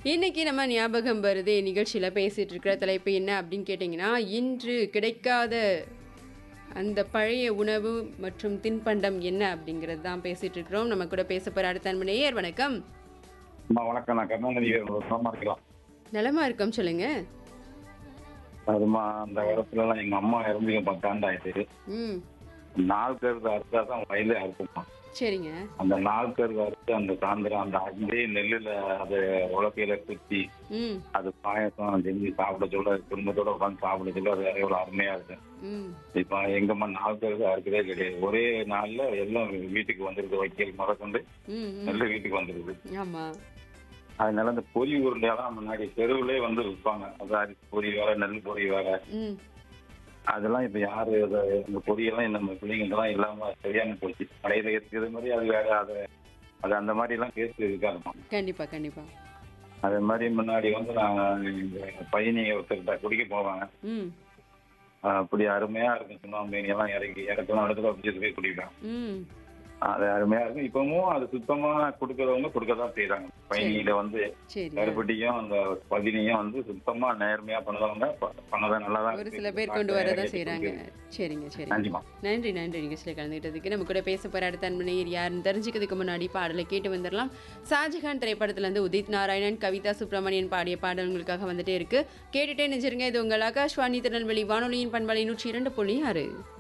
இன்னைக்கு நம்ம ஞாபகம் வருது நிகழ்ச்சியில் பேசிட்டு இருக்கிற தலைப்பு என்ன அப்படின்னு கேட்டிங்கன்னா இன்று கிடைக்காத அந்த பழைய உணவு மற்றும் தின்பண்டம் என்ன அப்படிங்கிறது தான் பேசிட்டு இருக்கிறோம் நம்ம கூட பேச போகிற அடுத்த அன்பு நேயர் வணக்கம் அம்மா வணக்கம் நான் கருணாநிதி சும்மா இருக்கலாம் நலமா இருக்கோம் சொல்லுங்க அதுமா அந்த காலத்துல எல்லாம் எங்க அம்மா இறந்து பத்தாண்டு ஆயிடுச்சு ம் நாள் கருது அறுத்தா தான் வயலே அறுக்குமா சரிங்க அந்த நாள் கருது அறுத்து அந்த சாயந்தரம் அந்த அதே நெல்லுல அது உலக்கையில குத்தி ம் அது பாயசம் செஞ்சு சாப்பிட சொல்ல குடும்பத்தோட உட்காந்து சாப்பிட சொல்ல அது எவ்வளவு அருமையா இருக்கு ம் இப்ப எங்கம்மா நாள் கருது அறுக்கதே கிடையாது ஒரே நாள்ல எல்லாம் வீட்டுக்கு வந்துருது வைக்கல் முதற்கொண்டு ம் ம் நெல்லு வீட்டுக்கு வந்துருது ஆமாம் அதனால அந்த பொறி உருண்டையெல்லாம் முன்னாடி தெருவுலயே வந்து விற்பாங்க அது அரிசி பொறி வேற நெல் பொறி வேற ம் அதெல்லாம் இப்ப யாரு இத- இந்த பொரியெல்லாம் நம்ம பிள்ளைங்கலாம் இல்லாம தெரியாம போச்சு கடையில இருக்கிறது மாதிரி அது வேற அது அது அந்த மாதிரி எல்லாம் கேஸ் இருக்காதுமா கண்டிப்பாக கண்டிப்பாக அதே மாதிரி முன்னாடி வந்து நான் இந்த பையனி ஒருத்தர்கிட்ட குடிக்க போவாங்க ம் ஆஹ் அப்படி அருமையா இருக்கும் சும்மா மீன் எல்லாம் இறக்கி இறக்கலாம் இடத்துல வச்சுட்டு போய் குடிப்பேன் ம் அது அருமையா இருக்கும் இப்பவும் அது சுத்தமா கொடுக்கறவங்க கொடுக்கதான் செய்யறாங்க பயணியில வந்து சரி கருப்பட்டியும் அந்த பதினியும் வந்து சுத்தமா நேர்மையா பண்ணதவங்க ப- பண்ணதான் நல்லா தான் ஒரு சில பேர் கொண்டு வரதான் செய்கிறாங்க சரிங்க சரிங்க நன்றிமா நன்றி நன்றி நிகழ்ச்சியில் கலந்துக்கிட்டதுக்கு நம்ம கூட பேச போகிற அடுத்த அன்பனையர் யாருன்னு தெரிஞ்சுக்கிறதுக்கு முன்னாடி பாடலை கேட்டு வந்துடலாம் ஷாஜகான் திரைப்படத்துலேருந்து உதித் நாராயணன் கவிதா சுப்பிரமணியன் பாடிய பாடல் உங்களுக்காக வந்துட்டே இருக்கு கேட்டுட்டே நினைச்சிருங்க இது உங்கள் ஆகாஷ்வாணி திருநெல்வேலி வானொலியின் பண்பலை நூற்றி இரண்டு புள்ளி ஆறு